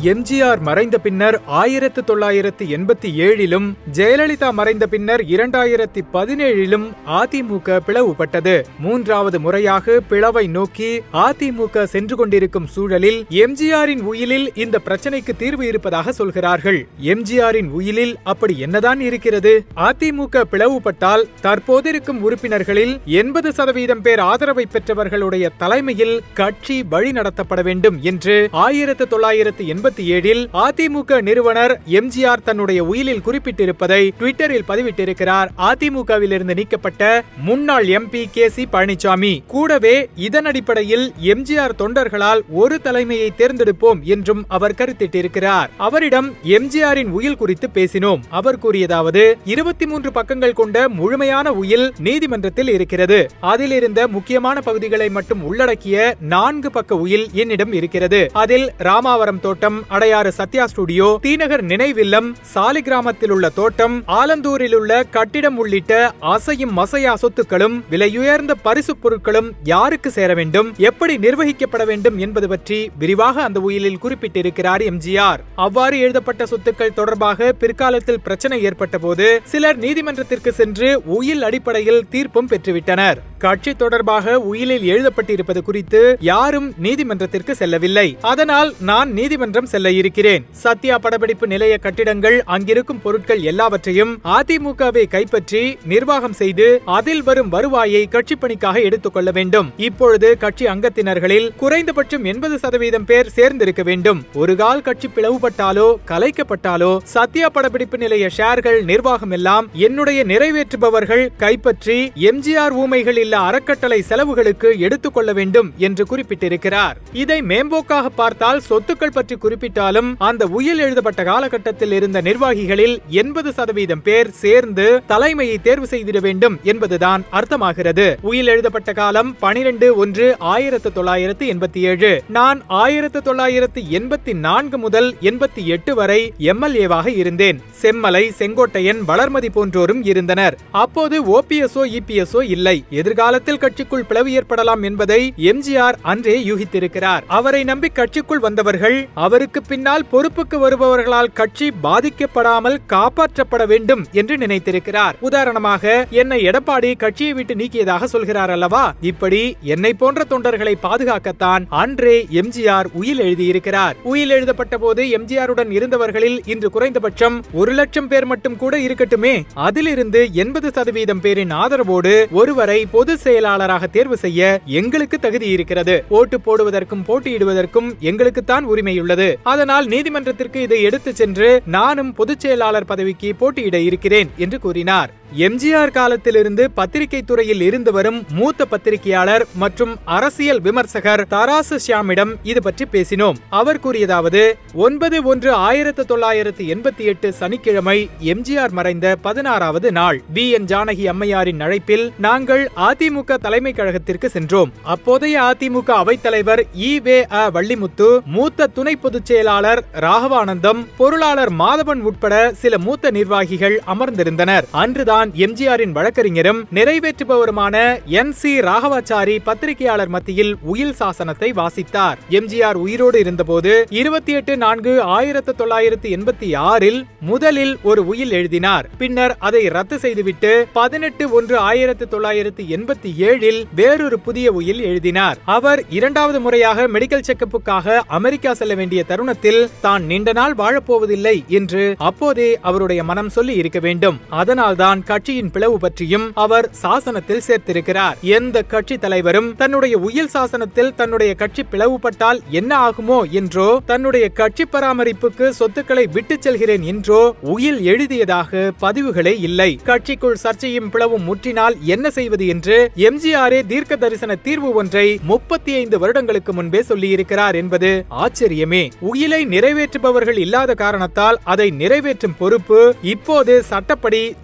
எம்ஜிஆர் மறைந்த பின்னர் ஆயிரத்து தொள்ளாயிரத்து எண்பத்தி ஏழிலும் ஜெயலலிதா மறைந்த பின்னர் இரண்டாயிரத்தி பதினேழிலும் அதிமுக பிளவுபட்டது மூன்றாவது முறையாக பிளவை நோக்கி அதிமுக சென்று கொண்டிருக்கும் சூழலில் எம்ஜிஆரின் உயிலில் இந்த பிரச்சனைக்கு தீர்வு இருப்பதாக சொல்கிறார்கள் எம்ஜிஆரின் உயிலில் அப்படி என்னதான் இருக்கிறது அதிமுக பிளவுபட்டால் தற்போதிருக்கும் உறுப்பினர்களில் எண்பது சதவீதம் பேர் ஆதரவை பெற்றவர்களுடைய தலைமையில் கட்சி வழி நடத்தப்பட வேண்டும் என்று ஆயிரத்து தொள்ளாயிரத்து எண்பத்தி ஏழில் அதிமுக நிறுவனர் எம்ஜிஆர் தன்னுடைய உயிலில் குறிப்பிட்டிருப்பதை ட்விட்டரில் பதிவிட்டிருக்கிறார் அதிமுகவிலிருந்து நீக்கப்பட்ட முன்னாள் எம்பி கே சி பழனிசாமி கூடவே இதன் அடிப்படையில் எம்ஜிஆர் தொண்டர்களால் ஒரு தலைமையை தேர்ந்தெடுப்போம் என்றும் அவர் கருத்திட்டிருக்கிறார் அவரிடம் எம்ஜிஆரின் உயில் குறித்து பேசினோம் அவர் கூறியதாவது இருபத்தி மூன்று பக்கங்கள் கொண்ட முழுமையான உயில் நீதிமன்றத்தில் இருக்கிறது அதில் இருந்த முக்கியமான பகுதிகளை மட்டும் உள்ளடக்கிய நான்கு பக்க உயில் என்னிடம் இருக்கிறது அதில் ராமாவரம் தோட்டம் அடையாறு சத்யா ஸ்டுடியோ தீநகர் நினைவில்லம் சாலிகிராமத்தில் உள்ள தோட்டம் ஆலந்தூரில் உள்ள கட்டிடம் உள்ளிட்ட அசையும் மசையா சொத்துக்களும் விலையுயர்ந்த பரிசுப் பொருட்களும் யாருக்கு சேர வேண்டும் எப்படி நிர்வகிக்கப்பட வேண்டும் என்பது பற்றி விரிவாக அந்த உயிலில் குறிப்பிட்டிருக்கிறார் எம்ஜிஆர் அவ்வாறு எழுதப்பட்ட சொத்துக்கள் தொடர்பாக பிற்காலத்தில் பிரச்சனை ஏற்பட்ட போது சிலர் நீதிமன்றத்திற்கு சென்று உயில் அடிப்படையில் தீர்ப்பும் பெற்றுவிட்டனர் கட்சி தொடர்பாக உயிலில் எழுதப்பட்டிருப்பது குறித்து யாரும் நீதிமன்றத்திற்கு செல்லவில்லை அதனால் நான் நீதிமன்றம் செல்ல இருக்கிறேன் சத்யா படப்பிடிப்பு நிலைய கட்டிடங்கள் அங்கிருக்கும் பொருட்கள் எல்லாவற்றையும் அதிமுகவை கைப்பற்றி நிர்வாகம் செய்து அதில் வரும் வருவாயை கட்சி பணிக்காக எடுத்துக் கொள்ள வேண்டும் இப்பொழுது கட்சி அங்கத்தினர்களில் குறைந்தபட்சம் எண்பது சதவீதம் பேர் சேர்ந்திருக்க வேண்டும் ஒரு கால் கட்சி பிளவுபட்டாலோ கலைக்கப்பட்டாலோ சத்யா படப்பிடிப்பு நிலைய ஷேர்கள் நிர்வாகம் எல்லாம் என்னுடைய நிறைவேற்றுபவர்கள் கைப்பற்றி எம்ஜிஆர் ஊமைகள் இல்ல அறக்கட்டளை செலவுகளுக்கு எடுத்துக் கொள்ள வேண்டும் என்று குறிப்பிட்டிருக்கிறார் இதை மேம்போக்காக பார்த்தால் சொத்துக்கள் பற்றி குறிப்பிட்டாலும் அந்த உயில் எழுதப்பட்ட காலகட்டத்தில் இருந்த நிர்வாகிகளில் எண்பது சதவீதம் பேர் சேர்ந்து தலைமையை தேர்வு செய்திட வேண்டும் என்பதுதான் அர்த்தமாகிறது உயில் எழுதப்பட்ட காலம் பனிரெண்டு ஒன்று ஆயிரத்து தொள்ளாயிரத்து எண்பத்தி ஏழு நான் ஆயிரத்து தொள்ளாயிரத்து எண்பத்தி நான்கு முதல் எண்பத்தி எட்டு வரை எம்எல்ஏவாக இருந்தேன் செம்மலை செங்கோட்டையன் வளர்மதி போன்றோரும் இருந்தனர் அப்போது ஓபிஎஸ்ஓ இபிஎஸ்ஓ இல்லை எதிர்காலத்தில் கட்சிக்குள் பிளவு ஏற்படலாம் என்பதை எம்ஜிஆர் அன்றே யூகித்திருக்கிறார் அவரை நம்பி கட்சிக்குள் வந்தவர்கள் அவருக்கு பின்னால் பொறுப்புக்கு வருபவர்களால் கட்சி பாதிக்கப்படாமல் காப்பாற்றப்பட வேண்டும் என்று நினைத்திருக்கிறார் உதாரணமாக என்னை எடப்பாடி கட்சியை விட்டு நீக்கியதாக சொல்கிறார் அல்லவா இப்படி என்னை போன்ற தொண்டர்களை பாதுகாக்கத்தான் அன்றே எம்ஜிஆர் உயில் எழுதியிருக்கிறார் உயில் எழுதப்பட்ட போது எம்ஜிஆருடன் இருந்தவர்களில் இன்று குறைந்தபட்சம் ஒரு லட்சம் பேர் மட்டும் கூட இருக்கட்டுமே அதிலிருந்து எண்பது சதவீதம் பேரின் ஆதரவோடு ஒருவரை பொது செயலாளராக தேர்வு செய்ய எங்களுக்கு தகுதி இருக்கிறது ஓட்டு போடுவதற்கும் போட்டியிடுவதற்கும் எங்களுக்குத்தான் உரிமையுள்ளது அதனால் நீதிமன்றத்திற்கு இதை எடுத்துச் சென்று நானும் பொதுச் செயலாளர் பதவிக்கு போட்டியிட இருக்கிறேன் என்று கூறினார் எம்ஜிஆர் காலத்திலிருந்து பத்திரிகை துறையில் இருந்து வரும் மூத்த பத்திரிகையாளர் மற்றும் அரசியல் விமர்சகர் தராசு ஷியாமிடம் இது பற்றி பேசினோம் அவர் கூறியதாவது ஒன்பது ஒன்று ஆயிரத்து தொள்ளாயிரத்து எண்பத்தி எட்டு சனிக்கிழமை எம்ஜிஆர் மறைந்த பதினாறாவது நாள் பி என் ஜானகி அம்மையாரின் அழைப்பில் நாங்கள் அதிமுக தலைமை கழகத்திற்கு சென்றோம் அப்போதைய அதிமுக அவைத்தலைவர் இ வே அ வள்ளிமுத்து மூத்த துணை பொதுச் செயலாளர் ராகவானந்தம் பொருளாளர் மாதவன் உட்பட சில மூத்த நிர்வாகிகள் அமர்ந்திருந்தனர் அன்றுதான் எம்ஜிஆரின் வழக்கறிஞரும் நிறைவேற்றுபவருமான என் சி ராகவாச்சாரி பத்திரிகையாளர் மத்தியில் உயில் சாசனத்தை வாசித்தார் எம்ஜிஆர் உயிரோடு இருந்தபோது இருபத்தி எட்டு நான்கு ஆயிரத்து தொள்ளாயிரத்து எண்பத்தி ஆறில் முதலில் ஒரு உயில் எழுதினார் பின்னர் அதை ரத்து செய்துவிட்டு பதினெட்டு ஒன்று ஆயிரத்து தொள்ளாயிரத்து எண்பத்தி ஏழில் வேறொரு புதிய உயில் எழுதினார் அவர் இரண்டாவது முறையாக மெடிக்கல் செக்கப்புக்காக அமெரிக்கா செல்ல வேண்டிய தருணத்தில் தான் நீண்ட நாள் வாழப்போவதில்லை என்று அப்போதே அவருடைய மனம் சொல்லி இருக்க வேண்டும் அதனால்தான் கட்சியின் பிளவு பற்றியும் அவர் சாசனத்தில் சேர்த்திருக்கிறார் எந்த கட்சி தலைவரும் தன்னுடைய உயில் சாசனத்தில் தன்னுடைய கட்சி பிளவுபட்டால் என்ன ஆகுமோ என்றோ தன்னுடைய கட்சி பராமரிப்புக்கு சொத்துக்களை விட்டுச் செல்கிறேன் என்றோ உயில் எழுதியதாக பதிவுகளே இல்லை கட்சிக்குள் சர்ச்சையும் பிளவும் முற்றினால் என்ன செய்வது என்று எம்ஜிஆரே தீர்க்க தரிசன தீர்வு ஒன்றை முப்பத்தி ஐந்து வருடங்களுக்கு முன்பே சொல்லியிருக்கிறார் என்பது ஆச்சரியமே உயிலை நிறைவேற்றுபவர்கள் இல்லாத காரணத்தால் அதை நிறைவேற்றும் பொறுப்பு இப்போது சட்டப்படி சென்னை உயர்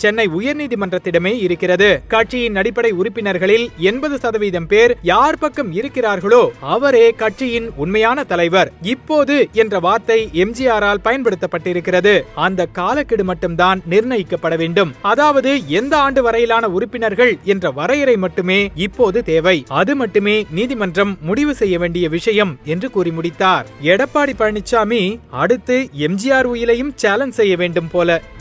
உயர்நீதிமன்றத்திடமே இருக்கிறது கட்சியின் அடிப்படை உறுப்பினர்களில் எண்பது சதவீதம் பேர் யார் பக்கம் இருக்கிறார்களோ அவரே கட்சியின் உண்மையான தலைவர் இப்போது என்ற வார்த்தை எம்ஜிஆரால் பயன்படுத்தப்பட்டிருக்கிறது அந்த காலக்கெடு மட்டும்தான் நிர்ணயிக்கப்பட வேண்டும் அதாவது எந்த ஆண்டு வரையிலான உறுப்பினர்கள் என்ற வரையறை மட்டுமே இப்போது தேவை அது மட்டுமே நீதிமன்றம் முடிவு செய்ய வேண்டிய விஷயம் என்று கூறி முடித்தார் எடப்பாடி பழனிசாமி அடுத்து எம்ஜிஆர் உயிலையும் சேலஞ்ச் செய்ய வேண்டும் போல